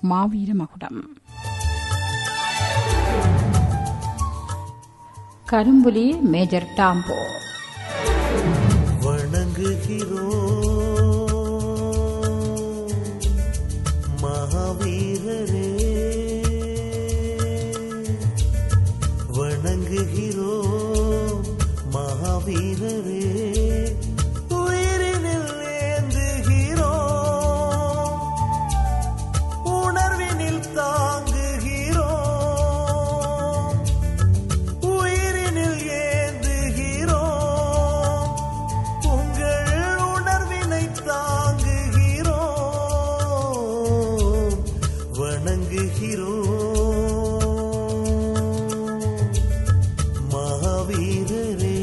மாவீர மகுடம் கரும்புலி மேஜர் டாம்போ வணங்குகிறோம் மகாவீரரே வணங்குகிறோம் மகாவீரரே உயிரினில் ஏந்துகிறோம் உணர்வினில் தாங்குகிறோம் உயிரினில் ஏந்துகிறோம் உங்கள் உணர்வினை தாங்குகிறோம் வணங்குகிறோம் மகாவீரரே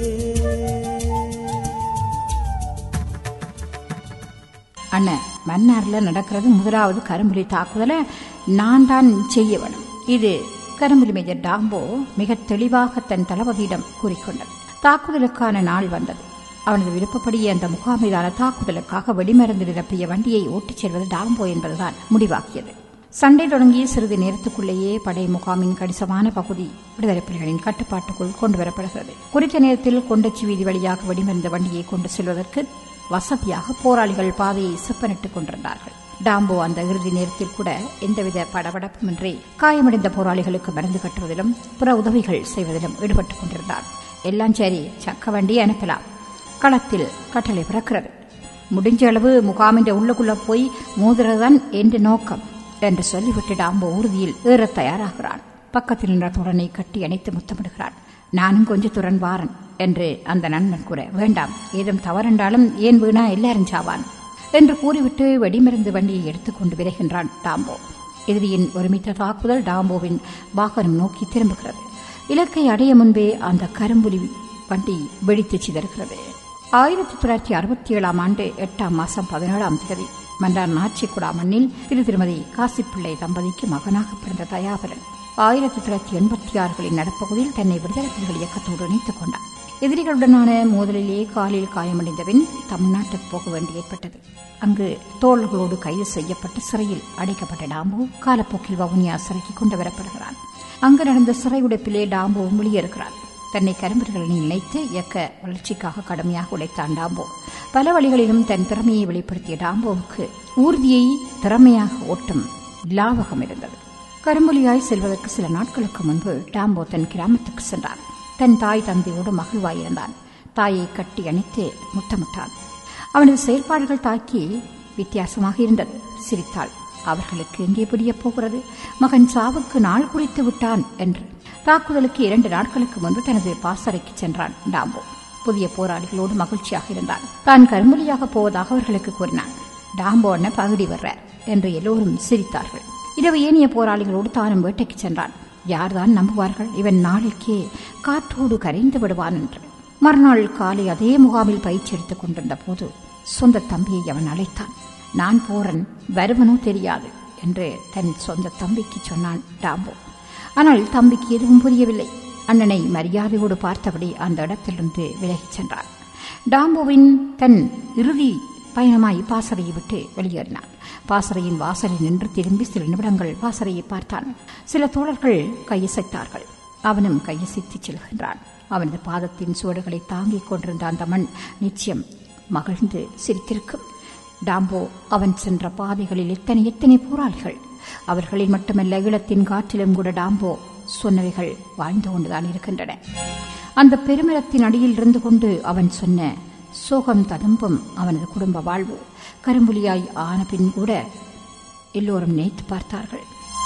அண்ணன் மன்னார்ல நடக்கிறது முதலாவது கரும்புலி தாக்குதலை நான் தான் செய்ய வேணும் இது கரும்புலி மேஜர் டாம்போ மிக தெளிவாக தன் தளபதியிடம் கூறிக்கொண்டார் தாக்குதலுக்கான நாள் வந்தது அவனது விருப்பப்படியே அந்த முகாமைதான தாக்குதலுக்காக வெடிமருந்து நிரப்பிய வண்டியை ஓட்டிச் செல்வது டாம்போ என்பதுதான் முடிவாக்கியது சண்டை தொடங்கிய சிறிது நேரத்துக்குள்ளேயே படை முகாமின் கணிசமான பகுதி விடுதலை புலிகளின் கட்டுப்பாட்டுக்குள் கொண்டு வரப்படுகிறது குறித்த நேரத்தில் கொண்டச்சி வீதி வழியாக வெடிமருந்து வண்டியை கொண்டு செல்வதற்கு வசதியாக போராளிகள் பாதையை செப்பனிட்டுக் கொண்டிருந்தார்கள் டாம்போ அந்த இறுதி நேரத்தில் கூட எந்தவித படபடப்புமின்றி காயமடைந்த போராளிகளுக்கு மருந்து கட்டுவதிலும் பிற உதவிகள் செய்வதிலும் ஈடுபட்டுக் கொண்டிருந்தார் எல்லாம் சரி சக்க வண்டி அனுப்பலாம் களத்தில் கட்டளை பிறக்கிறது முடிஞ்ச அளவு முகாமின் உள்ளுக்குள்ள போய் மோதுறதுதான் என்ற நோக்கம் என்று சொல்லிவிட்டு டாம்போ உறுதியில் ஏறத் தயாராகிறான் பக்கத்தில் நின்ற துறனை கட்டி அணைத்து முத்தமிடுகிறான் நானும் கொஞ்சம் துறன் வாரன் என்று அந்த நண்பன் கூற வேண்டாம் ஏதும் தவறென்றாலும் ஏன் வீணா எல்லாரும் சாவான் என்று கூறிவிட்டு வெடிமருந்து வண்டியை எடுத்துக்கொண்டு விரைகின்றான் டாம்போ எதிரியின் ஒருமித்த தாக்குதல் டாம்போவின் வாகனம் நோக்கி திரும்புகிறது இலக்கை அடைய முன்பே அந்த கரும்புலி வண்டி வெடித்து சிதறுகிறது ஆயிரத்தி தொள்ளாயிரத்தி அறுபத்தி ஏழாம் ஆண்டு எட்டாம் மாசம் பதினேழாம் தேதி மன்னார் நாச்சிக்குடா மண்ணில் திரு திருமதி காசிப்பிள்ளை தம்பதிக்கு மகனாக பிறந்த தயாபரன் ஆயிரத்தி தொள்ளாயிரத்தி எண்பத்தி ஆறுகளின் நடுப்பகுதியில் தன்னை விடுதலை புலிகள் இயக்கத்தோடு இணைத்துக் கொண்டார் எதிரிகளுடனான மோதலிலே காலில் காயமடைந்த பின் தமிழ்நாட்டுக்கு போக வேண்டி ஏற்பட்டது அங்கு தோழர்களோடு கைது செய்யப்பட்டு சிறையில் அடைக்கப்பட்ட டாம்பு காலப்போக்கில் வவுனியா சிறைக்கு கொண்டு வரப்படுகிறான் அங்கு நடந்த சிறை உடைப்பிலே டாம்புவும் வெளியேறுகிறான் தன்னை கரும்பர்களில் இணைத்து இயக்க வளர்ச்சிக்காக கடுமையாக உழைத்தான் டாம்போ பல வழிகளிலும் தன் திறமையை வெளிப்படுத்திய டாம்போவுக்கு ஊர்தியை திறமையாக ஓட்டும் லாவகம் இருந்தது கரும்புலியாய் செல்வதற்கு சில நாட்களுக்கு முன்பு டாம்போ தன் கிராமத்துக்கு சென்றான் தன் தாய் தந்தையோடு மகிழ்வாயிருந்தான் தாயை கட்டி அணைத்து முத்தமிட்டான் அவனது செயல்பாடுகள் தாக்கி வித்தியாசமாக இருந்தது சிரித்தாள் அவர்களுக்கு எங்கே புரியப் போகிறது மகன் சாவுக்கு நாள் குறித்து விட்டான் என்று தாக்குதலுக்கு இரண்டு நாட்களுக்கு முன்பு தனது பாசறைக்கு சென்றான் டாம்போ புதிய போராளிகளோடு மகிழ்ச்சியாக இருந்தான் தான் கரும்புலியாக போவதாக அவர்களுக்கு கூறினான் டாம்போ அண்ணன் பகுடி வர்றார் என்று எல்லோரும் சிரித்தார்கள் இரவு ஏனிய போராளிகளோடு தானும் வேட்டைக்கு சென்றான் யார்தான் நம்புவார்கள் இவன் நாளைக்கே காற்றோடு கரைந்து விடுவான் என்று மறுநாள் காலை அதே முகாமில் பயிற்சி எடுத்துக் கொண்டிருந்த போது சொந்த தம்பியை அவன் அழைத்தான் நான் போறன் வருவனோ தெரியாது என்று தன் சொந்த தம்பிக்கு சொன்னான் டாம்போ ஆனால் தம்பிக்கு எதுவும் புரியவில்லை அண்ணனை மரியாதையோடு பார்த்தபடி அந்த இடத்திலிருந்து விலகிச் சென்றான் டாம்போவின் தன் இறுதி பயணமாய் பாசறையை விட்டு வெளியேறினான் பாசறையின் வாசலில் நின்று திரும்பி சில நிமிடங்கள் பாசறையை பார்த்தான் சில தோழர்கள் கையசைத்தார்கள் அவனும் கையசைத்து செல்கின்றான் அவனது பாதத்தின் சுவடுகளை தாங்கிக் கொண்டிருந்த அந்த மண் நிச்சயம் மகிழ்ந்து சிரித்திருக்கும் டாம்போ அவன் சென்ற பாதைகளில் எத்தனை எத்தனை போராளிகள் அவர்களில் மட்டுமல்ல ஈழத்தின் காற்றிலும் கூட டாம்போ சொன்னவைகள் வாழ்ந்து கொண்டுதான் இருக்கின்றன அந்த பெருமரத்தின் அடியில் இருந்து கொண்டு அவன் சொன்ன சோகம் ததும்பும் அவனது குடும்ப வாழ்வு கரும்புலியாய் ஆன பின் கூட எல்லோரும் நினைத்து பார்த்தார்கள்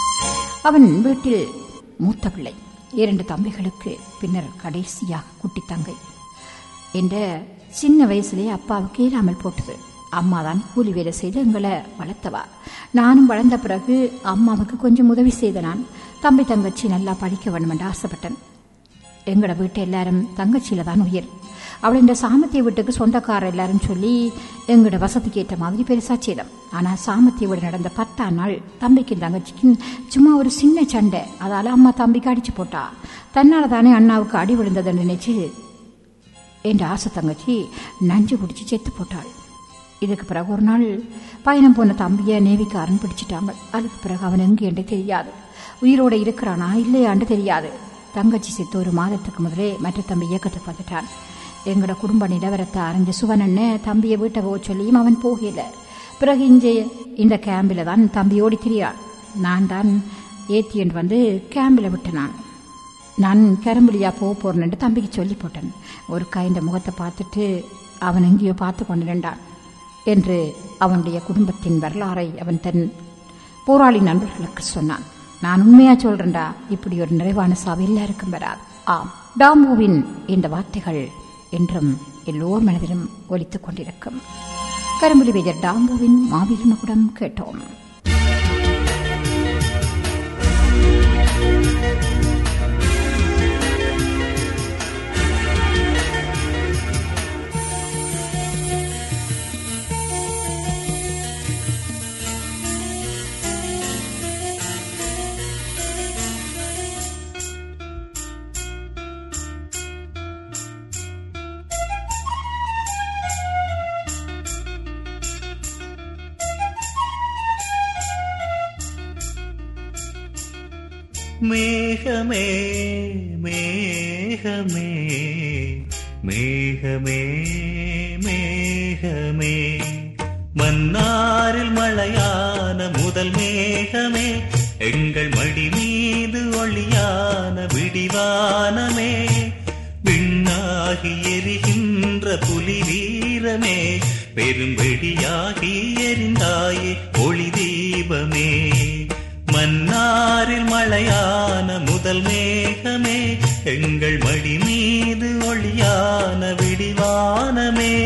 அவன் வீட்டில் மூத்த பிள்ளை இரண்டு தம்பிகளுக்கு பின்னர் கடைசியாக குட்டி தங்கை என்ற சின்ன வயசுலேயே அப்பாவுக்கு இல்லாமல் போட்டது அம்மா தான் கூலி வேலை செய்து எங்களை வளர்த்தவா நானும் வளர்ந்த பிறகு அம்மாவுக்கு கொஞ்சம் உதவி செய்த நான் தம்பி தங்கச்சி நல்லா படிக்க வேண்டும் என்று ஆசைப்பட்டேன் எங்களோட வீட்டு எல்லாரும் தங்கச்சியில தான் உயிர் அவள் இந்த சாமத்திய வீட்டுக்கு சொந்தக்காரர் எல்லாரும் சொல்லி எங்களோட வசதிக்கு ஏற்ற மாதிரி பெருசா செய்தோம் ஆனா சாமத்திய வீடு நடந்த பத்தாம் நாள் தம்பிக்கும் தங்கச்சிக்கும் சும்மா ஒரு சின்ன சண்டை அதால அம்மா தம்பிக்கு அடிச்சு போட்டா தன்னால தானே அண்ணாவுக்கு அடி விழுந்ததுன்னு நினைச்சு என் ஆசை தங்கச்சி நஞ்சு குடிச்சு செத்து போட்டாள் இதுக்கு பிறகு ஒரு நாள் பயணம் போன தம்பியை நேவிக்காரன் பிடிச்சிட்டாங்க அதுக்கு பிறகு அவன் எங்கே என்று தெரியாது உயிரோட இருக்கிறானா இல்லையான்னு தெரியாது தங்கச்சி செத்து ஒரு மாதத்துக்கு முதலே மற்ற தம்பி இயக்கத்துக்கு வந்துட்டான் எங்களோட குடும்ப நிலவரத்தை அறிஞ்ச சுவனன்னு தம்பியை வீட்டை போக சொல்லியும் அவன் போகல பிறகு இங்கே இந்த கேம்பில் தான் தம்பி ஓடி திரியான் நான் தான் ஏத்தியன் வந்து கேம்பில் விட்டனான் நான் கரும்புலியா போக போறேன்னு தம்பிக்கு சொல்லி போட்டேன் ஒரு கைண்ட முகத்தை பார்த்துட்டு அவன் எங்கேயோ பார்த்து கொண்டு நின்றான் என்று அவனுடைய குடும்பத்தின் வரலாறை அவன் தன் போராளி நண்பர்களுக்கு சொன்னான் நான் உண்மையா சொல்றேன்டா இப்படி ஒரு நிறைவான சாவு எல்லாருக்கும் வராது ஆம் டாமுவின் இந்த வார்த்தைகள் என்றும் எல்லோர் மனதிலும் ஒலித்துக் கொண்டிருக்கும் கரும்புலி மேஜர் டாம்புவின் மாவீரன் குடம் கேட்டோம் மேகமே மேகமே மேகமே மேகமே மன்னாரில் மழையான முதல் மேகமே எங்கள் மடி மீது ஒளியான விடிவானமே விண்ணாகி எரிகின்ற புலி வீரமே பெரும் வெடியாகி எரிந்தாயே ஒளி தீபமே மன்னாரில் மழையான முதல் மேகமே எங்கள் மடி மீது ஒளியான விடிவானமே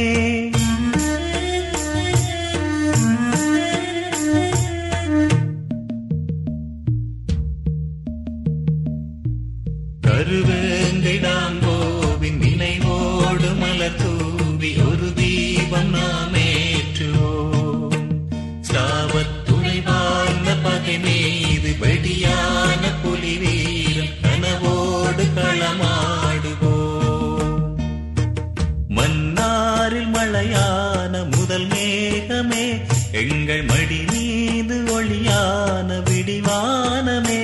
கருவேங்கிடாங்கோவின் நினைவோடு மலர் தூவி ஒரு தீபம் நாம் ஏற்றுவோம் சாவத்துணை வாழ்ந்த பகை மீது வெடியான புலி வீரன் கனவோடு களமாடுவோம் மன்னாரில் மழையான முதல் மேகமே எங்கள் மடி மீது ஒளியான விடிவானமே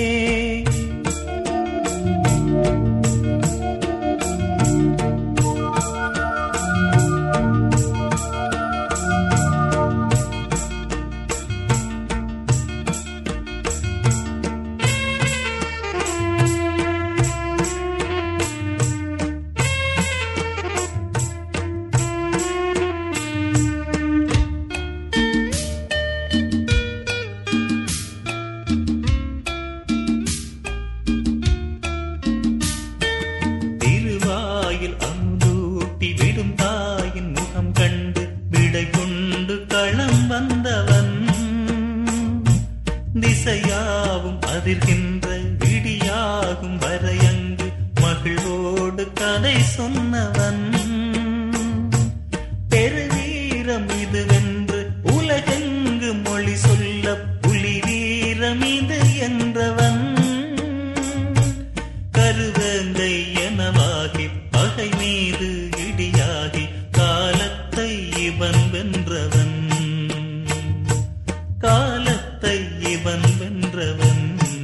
திருவாயில் அமுதூட்டி விடும் தாயின் முகம் கண்டு விடை கொண்டு களம் வந்தவன் திசையாவும் அதிர்கின்ற விடியாகும் வரையங்கு மகிழ்வோடு கதை சொன்னவன் பெருவீரம் இதுவென்று உலகெங்கு மொழி சொல்ல புலி வீரம் இது என்றவன் கருவேங்கை எனவாகி பகை மீது இடியாகி காலத்தை இவன் வென்றவன் காலத்தை இவன் வென்றவன்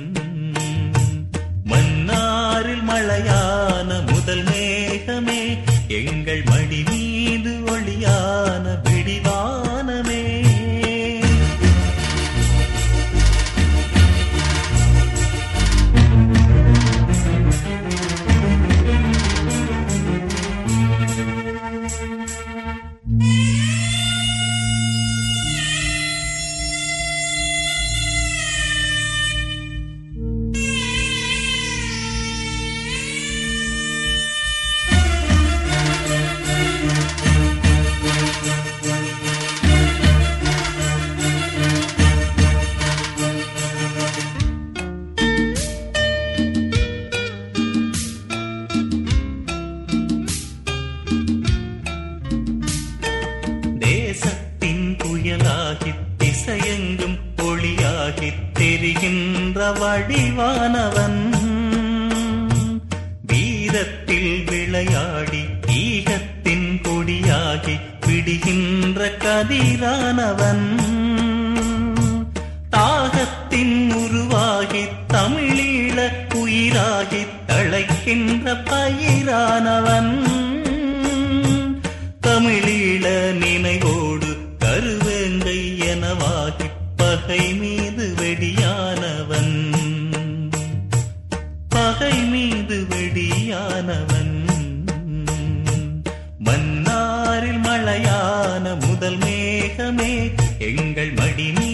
மன்னாரில் மழையான முதல் மேகமே எங்கள் மடி மீது ஒளியான விடிவானமே தேசத்தின் புயலாகி திசையெங்கும் ஒளியாகி தெரிகின்ற வடிவானவன் வீரத்தில் விளையாடி ஈகத்தின் கொடியாகி விடி விடுகின்ற கதிரானவன் தாகத்தின் உருவாகி தமிழீழ உயிராகி தழைக்கின்ற பயிரானவன் தமிழீழ நினைவோடு கருவேங்கை எனவாகி பகை மீது வெடியானவன் பகை மீது வெடியானவன் மன்னாரில் மழையான முதல் மேகமே எங்கள் மடி